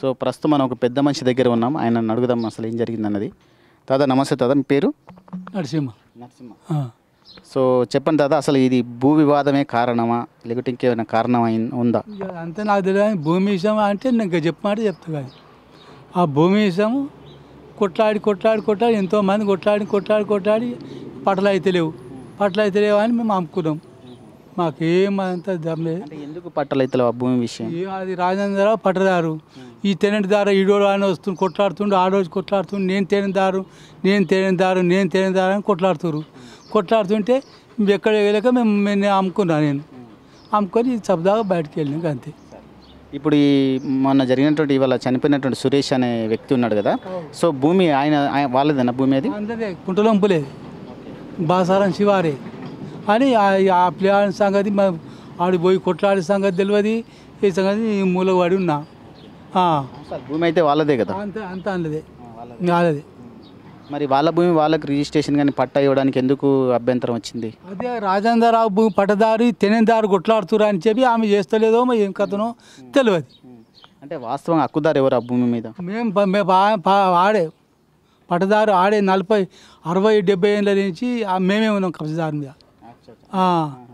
So ప్రస్తుతం మనం ఒక పెద్ద మనిషి దగ్గర ఉన్నాం ఆయన అడుగుదాం అసలు ఏం జరిగింది అన్నది తాత నమస్తే తాత మీ పేరు నరసింహ నరసింహ ఆ. సో చెప్పండి తాత అసలు ఇది భూ వివాదమే కారణమా లేకుంటే ఇంకేమైనా కారణం అయి- ఉందా ఇక అంతే నాకు తెలియదు కానీ భూమి విషయం అంటే నేను ఇంకా చెప్పమంటే చెప్తా కానీ ఆ భూమి విషయం కొట్లాడి కొట్లాడి కొట్లాడి ఎంతోమంది కొట్లాడి కొట్లాడి కొట్లాడి పట్టలు అయితే లేవు పట్టలు అయితే లేవు అని మేము అమ్ముకున్నాం మాకేం అంత దమ్ లేదు అంటే ఎందుకు పట్టలైతలేవు ఆ భూమి విషయం ఏ అది రాజేంద్ర పట్టదారు ఈ తెనెంట్ దారు ఈడోడు అని వస్తుంది కొట్లాడుతుండు ఆడోజు కొట్లాడుతుండు నేను తేనెదారు నేను తేనెదారు నేను తేనెదారు అని కొట్లాడుతురు కొట్లాడుతుంటే ఎక్కడ వెళ్ళాక మేము నేను అమ్ముకున్నా నేను అమ్ముకొని సబ్దాగా బయటకు వెళ్ళినాక అంతే ఇప్పుడు ఈ మొన్న జరిగినటువంటి ఇవాళ చనిపోయినటువంటి సురేష్ అనే వ్యక్తి ఉన్నాడు కదా సో భూమి ఆయన ఆయన- వాళ్ళదేనా భూమి అది అందరే కుంటలంపులేదు బాసారం శివారే అని ఆ- ఆ ప్లేయర్ సంగతి మా ఆడి పోయి కొట్లాడే సంగతి తెలియదు ఈ సంగతి ఈ మూల పడి ఉన్నా ఆ. సార్ భూమి అయితే వాళ్ళదే కదా అంత అంత అనలేదే వాళ్ళదే మరి వాళ్ళ భూమి వాళ్ళకి రిజిస్ట్రేషన్ కానీ పట్టా ఇవ్వడానికి ఎందుకు అభ్యంతరం వచ్చింది అదే రాజేంద్రరావు భూమి పట్టదారి తెనేదారు కొట్లాడుతురా అని చెప్పి ఆమె చేస్తలేదో మరి ఏం కథనో తెలియదు అంటే వాస్తవంగా హక్కుదారు ఎవరు ఆ భూమి మీద మేము ప- మేము పా- పా- ఆడే పట్టదారు ఆడే నలభై అరవై డెబ్బై ఏళ్ళ నుంచి ఆ మేమే ఉన్నాం కబ్జదారు మీద ఆ.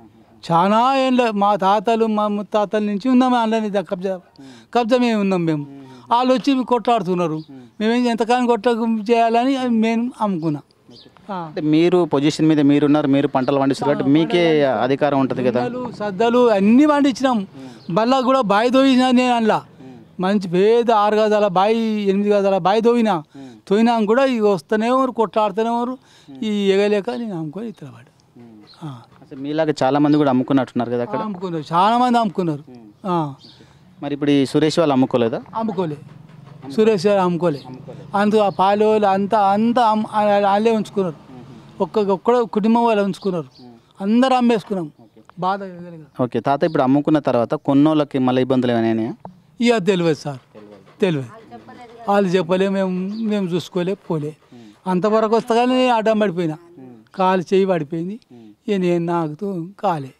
చాలా ఏళ్ళ మా తాతలు మా ముత్తాతల నుంచి ఉన్నాం అందులో కబ్జా కబ్జా మేము ఉన్నాం మేము వాళ్ళు వచ్చి కొట్లాడుతున్నారు మేమేం ఎంతకాలం కొట్ట చేయాలని మేము అమ్ముకున్నాం ఆ. అంటే మీరు పొజిషన్ మీద మీరున్నారు మీరు పంటలు పండిస్తారు కాబట్టి మీకే అధికారం ఉంటుంది కదా సద్దలు సద్దలు అన్నీ పండించినాం బల్లా కూడా బావి తోయినా నేను అందులో మంచి పేద ఆరు గదాల బావి ఎనిమిది గదాల బావి తోయినా తోయినా కూడా ఇక వస్తూనే ఉన్నారు కొట్లాడుతూనే ఉన్నారు ఈ ఎగలేక నేను అమ్ముకొని ఇతర పడ్డా ఆ. అసలు మీలాగా చాలా మంది కూడా అమ్ముకున్నట్టున్నారు కదా అక్కడ అమ్ముకున్నారు చాలా మంది అమ్ముకున్నారు ఆ. మరి ఇప్పుడు ఈ సురేష్ వాళ్ళు అమ్ముకోలేదా అమ్ముకోలే సురేష్ గారు అమ్ముకోలే అందుకు ఆ పాలు వాళ్ళు అంతా అంతా అమ్- ఆ- వాళ్ళే ఉంచుకున్నారు ఒక్క ఒక్కడ కుటుంబం వాళ్ళు ఉంచుకున్నారు అందరూ అమ్మేసుకున్నాం బాధ ఎగలేక. ఓకే తాత ఇప్పుడు అమ్ముకున్న తర్వాత కొన్నోళ్ళకి మళ్ళీ ఇబ్బందులు ఏమైనా అయినాయా? ఇక తెలియదు సార్ తెలియదు వాళ్ళు చెప్పలే మేము మేము చూసుకోలే పోలే అంతవరకు వస్తా కానీ నేను అడ్డం పడిపోయినా కాలు చేయి పడిపోయింది ఇక నేను నాకుతూ కాలే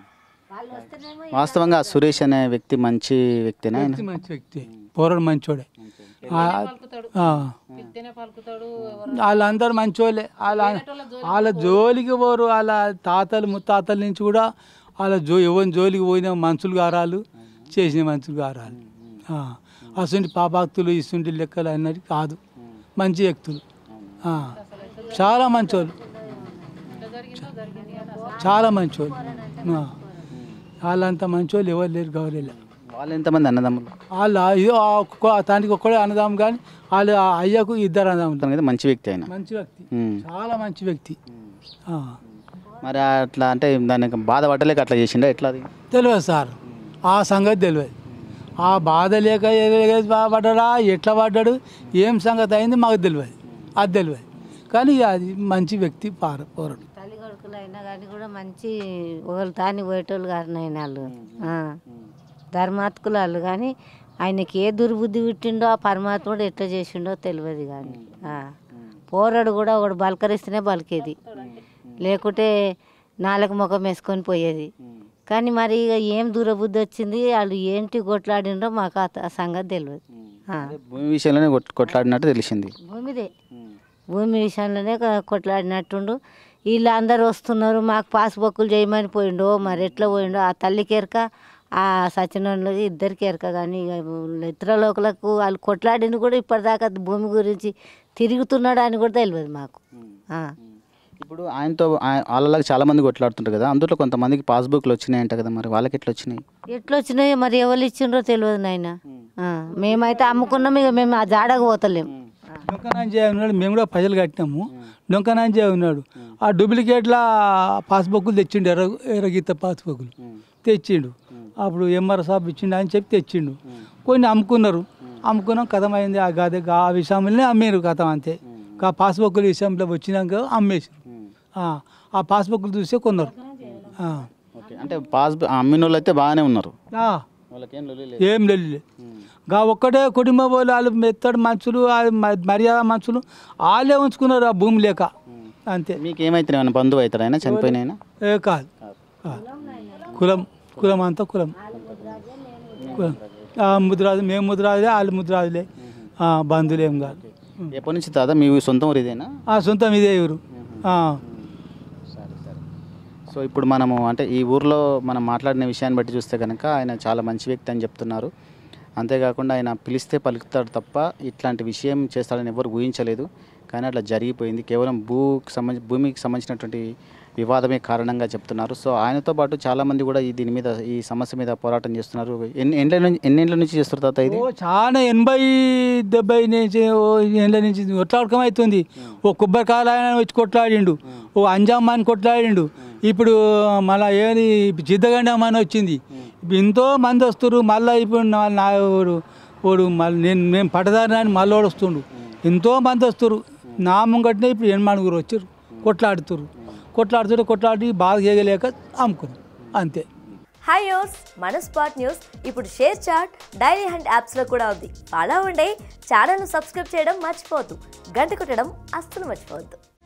వాస్తవంగా ఆ సురేష్ అనే వ్యక్తి మంచి వ్యక్తినా ఆయన? వ్యక్తి మంచి వ్యక్తి పోరడు మంచోడే ఆ, ఆ. వాళ్ళందరూ మంచోళ్ళే వాళ్ళ వాళ్ళ జోలికి పోరు వాళ్ళ తాతలు ముత్తాతల నుంచి కూడా వాళ్ళ జో ఎవరి జోలికి పోయిన మనుషులు గారాలు చేసిన మనుషులు గారాలు ఆ. అసంటి పాపాక్తులు ఇసుంటి లెక్కలు అన్నది కాదు మంచి వ్యక్తులు ఆ. చాలా మంచోళ్ళు చాలా మంచోళ్ళు ఆ. వాళ్ళంత మంచోళ్ళు ఎవరు లేరు గౌరీలో వాళ్ళు ఎంతమంది అన్నదమ్ములు వాళ్ళ ఇది ఆ ఒక్క తానికి ఒక్కడే అన్నదాం కానీ వాళ్ళు ఆ అయ్యకు ఇద్దరు అన్నదాం మొత్తం మీద మంచి వ్యక్తి ఆయన మంచి వ్యక్తి ఉమ్. చాలా మంచి వ్యక్తి ఆ. మరి అట్లా అంటే దానికి బాధపడలేక అట్లా చేసిండా ఎట్లా అది తెలియదు సార్ ఆ సంగతి తెలియదు ఆ బాధ లేక ఏ- పడ్డాడా ఎట్లా పడ్డాడు ఏం సంగతి అయింది మాకు తెలియదు అది తెలియదు కానీ అది మంచి వ్యక్తి పార పోరడు తల్లి కొడుకులు అయినా కానీ కూడా మంచి ఒకళ్ళు తాని పోయేటోళ్ళు కాదు నాయన వాళ్ళు ఆ. ధర్మాత్కులు వాళ్ళు కానీ ఆయనకి ఏ దుర్బుద్ధి పుట్టిండో ఆ పరమాత్ముడు ఎట్లా చేసిండో తెలియదు కానీ ఆ. పోరడు కూడా ఒకడు బలకరిస్తేనే బలికేది లేకుంటే నాలుగు ముఖం వేసుకొని పోయేది కానీ మరి ఇక ఏం దూరబుద్ధి వచ్చింది వాళ్ళు ఏంటి కొట్లాడిండ్రో మాకు ఆ త- ఆ సంగతి తెలియదు ఆ. భూమి విషయంలోనే కొట్- కొట్లాడినట్టు తెలిసింది భూమిదే భూమి విషయంలోనే క- కొట్లాడినట్టుండు వీళ్ళు అందరు వస్తున్నారు మాకు పాస్బుక్లు చేయమని పోయిండో మరి ఎట్లా పోయిండో ఆ తల్లికి ఎరక ఆ సచినోళ్ళకి ఇద్దరికి ఎరక కానీ ఇక ఇతర లోకలకు వాళ్ళు కొట్లాడింది కూడా ఇప్పటిదాకా భూమి గురించి తిరుగుతున్నాడు అని కూడా తెలియదు మాకు ఆ. ఇప్పుడు ఆయనతో ఆయ- వాళ్ళలాగా చాలా మంది కొట్లాడుతుంటారు కదా అందులో కొంతమందికి పాస్బుక్లు వచ్చినాయంట కదా మరి వాళ్ళకి ఎట్లా వచ్చినాయి ఎట్లా వచ్చినాయో మరి ఎవరు ఇచ్చిండ్రో తెలియదు నాయన మేమైతే అమ్ముకున్నాం ఇక మేము ఆ జాడకు పోతలేము డొంకనాంజే ఉన్నాడు మేము కూడా ప్రజలు కట్టినాము డొంకనాంజే ఉన్నాడు ఆ డూప్లికేట్ల పాస్బుక్లు తెచ్చిండు ఎర్ర ఎర్రగీత పాస్బుక్లు తెచ్చిండు అప్పుడు ఎంఆర్ సాబ్ ఇచ్చిండు అని చెప్పి తెచ్చిండు కొన్ని అమ్ముకున్నారు అమ్ముకున్నాం కథం అయింది ఆ గదే ఆ విషయంలోనే అమ్మారు కథం అంతే ఆ పాస్బుక్లు విషయంలో వచ్చినాక అమ్మేసి ఆ పాస్బుక్లు చూసే కొన్నారు ఆ. ఓకే అంటే పాస్బుక్ అమ్మిన వాళ్ళు అయితే బాగానే ఉన్నారు ఆ. వాళ్ళకి ఏం లొల్లి లేదు. ఏం లేదు గా ఒక్కటే కుటుంబ వాళ్ళు వాళ్ళు మెత్తడి మనుషులు ఆ మ- మర్యాద మనుషులు వాళ్ళే ఉంచుకున్నారు ఆ భూమి లేక అంతే మీకు ఏమైతే ఏమైనా బంధువు అవుతాడు ఆయన చనిపోయిన ఆయన ఏ కాదు కాదు. కులం కులం అంతా కులం కులం ఆ ముద్రాజు మేము ముద్రాజులే వాళ్ళు ముద్రాజులే ఆ, బంధువులేం కాదు ఎప్పటి నుంచి తాత మీ సొంతం ఊరు ఇదేనా ఆ సొంతం ఇదే ఊరు ఆ. సరే సరే సో ఇప్పుడు మనము అంటే ఈ ఊర్లో మనం మాట్లాడిన విషయాన్ని బట్టి చూస్తే కనుక ఆయన చాలా మంచి వ్యక్తి అని చెప్తున్నారు అంతేకాకుండా ఆయన పిలిస్తే పలుకుతాడు తప్ప ఇట్లాంటి విషయం చేస్తాడని ఎవరు ఊహించలేదు కానీ అట్లా జరిగిపోయింది కేవలం భూకి సంబంధించి భూమికి సంబంధించినటువంటి వివాదమే కారణంగా చెప్తున్నారు సో ఆయనతో పాటు చాలామంది కూడా ఈ దీని మీద ఈ సమస్య మీద పోరాటం చేస్తున్నారు ఎన్ని ఎండ్ల నుంచి ఎన్నేళ్ళ నుంచి చేస్తారు తాత ఇది ఓ చాలా ఎనభై డెబ్బై నుంచి ఓ ఏళ్ళ నుంచి కొట్లాడకం అవుతుంది ఓ కొబ్బరికాయలు ఆయన వచ్చి కొట్లాడిండు ఓ అంజమ్మ అని కొట్లాడిండు ఇప్పుడు మళ్ళీ ఏది చిద్దగండమ్మ అని వచ్చింది ఇప్పుడు ఎంతో మంది వస్తారు మళ్ళీ ఇప్పుడు నా నా ఓడు ఓడు మళ్ళీ నేను మేము పట్టదారిని అని మళ్ళీ వాడు వస్తుండు ఎంతో మంది వస్తారు నా ముంగట్నే ఇప్పుడు ఎనమడుగురు వచ్చారు కొట్లాడుతురు కొట్లాడుతుంటే కొట్లాడి బాధ చేయలేక అమ్ముకున్నారు అంతే హాయ్ యోస్ మన స్పాట్ న్యూస్ ఇప్పుడు షేర్ చాట్ డైలీ హండ్ యాప్స్లో కూడా ఉంది అలా ఉండే ఛానల్ను సబ్స్క్రైబ్ చేయడం మర్చిపోవద్దు గంట కొట్టడం అస్సలు మర్చిపోవద్దు